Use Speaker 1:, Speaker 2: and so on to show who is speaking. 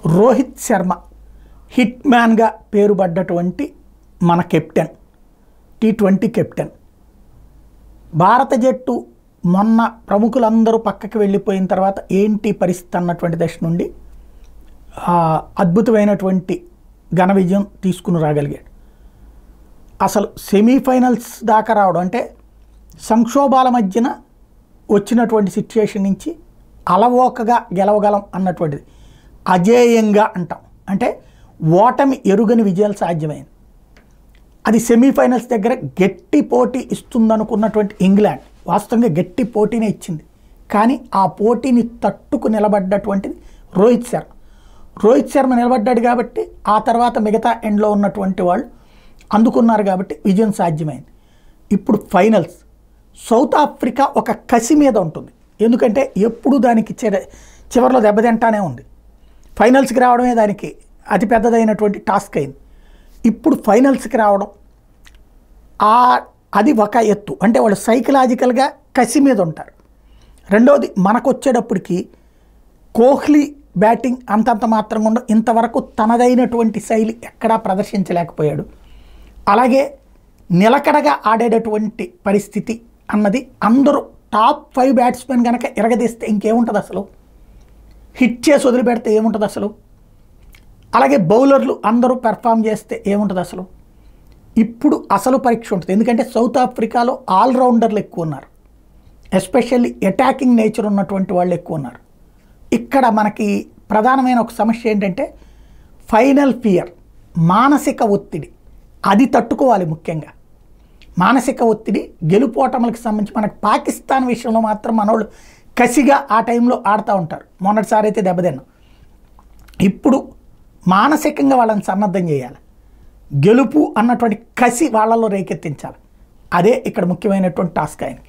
Speaker 1: Rohit Sharma hit మ్యాన్గా పేరుపడ్డటువంటి మన కెప్టెన్ టీ ట్వంటీ కెప్టెన్ భారత జట్టు మొన్న ప్రముఖులందరూ పక్కకి వెళ్ళిపోయిన తర్వాత ఏంటి పరిస్థితి అన్నటువంటి దశ నుండి ఆ, అద్భుతమైనటువంటి ఘన విజయం తీసుకుని రాగలిగాడు అసలు సెమీఫైనల్స్ దాకా రావడం అంటే సంక్షోభాల మధ్యన వచ్చినటువంటి సిచ్యుయేషన్ నుంచి అలవోకగా గెలవగలం అన్నటువంటిది అజేయంగా అంటాం అంటే ఓటమి ఎరుగని విజయాలు సాధ్యమైంది అది సెమీఫైనల్స్ దగ్గర గట్టి పోటీ ఇస్తుందనుకున్నటువంటి ఇంగ్లాండ్ వాస్తవంగా గట్టి పోటీనే ఇచ్చింది కానీ ఆ పోటీని తట్టుకు నిలబడ్డటువంటిది రోహిత్ శర్మ రోహిత్ శర్మ నిలబడ్డాడు కాబట్టి ఆ తర్వాత మిగతా ఎండ్లో ఉన్నటువంటి వాళ్ళు అందుకున్నారు కాబట్టి విజయం సాధ్యమైంది ఇప్పుడు ఫైనల్స్ సౌత్ ఆఫ్రికా ఒక కసి మీద ఉంటుంది ఎందుకంటే ఎప్పుడు దానికి చిర చివరిలో దెబ్బతింటానే ఉంది ఫైనల్స్కి రావడమే దానికి అతి పెద్దదైనటువంటి టాస్క్ అయింది ఇప్పుడు ఫైనల్స్కి రావడం ఆ అది ఒక ఎత్తు అంటే వాళ్ళు సైకలాజికల్గా కసి మీద ఉంటారు రెండవది మనకు వచ్చేటప్పటికి కోహ్లీ బ్యాటింగ్ అంతంత మాత్రంగా ఉండదు ఇంతవరకు తనదైనటువంటి శైలి ఎక్కడా ప్రదర్శించలేకపోయాడు అలాగే నిలకడగా ఆడేటటువంటి పరిస్థితి అన్నది అందరూ టాప్ ఫైవ్ బ్యాట్స్మెన్ కనుక ఎరగదీస్తే ఇంకేముంటుంది అసలు హిట్ చేసి వదిలిపెడితే ఏముంటుంది అసలు అలాగే బౌలర్లు అందరూ పెర్ఫామ్ చేస్తే ఏముంటుంది అసలు ఇప్పుడు అసలు పరీక్ష ఉంటుంది ఎందుకంటే సౌత్ ఆఫ్రికాలో ఆల్రౌండర్లు ఎక్కువ ఉన్నారు ఎస్పెషల్లీ అటాకింగ్ నేచర్ ఉన్నటువంటి వాళ్ళు ఎక్కువ ఉన్నారు ఇక్కడ మనకి ప్రధానమైన ఒక సమస్య ఏంటంటే ఫైనల్ ఫియర్ మానసిక ఒత్తిడి అది తట్టుకోవాలి ముఖ్యంగా మానసిక ఒత్తిడి గెలుపోటములకు సంబంధించి మనకు పాకిస్తాన్ విషయంలో మాత్రం మనోళ్ళు కసిగా ఆ టైంలో ఆడుతూ ఉంటారు మొన్నటిసారి అయితే దెబ్బతిన్నాం ఇప్పుడు మానసికంగా వాళ్ళని సన్నద్ధం చేయాలి గెలుపు అన్నటువంటి కసి వాళ్ళలో రేకెత్తించాలి అదే ఇక్కడ ముఖ్యమైనటువంటి టాస్క్ ఆయనకి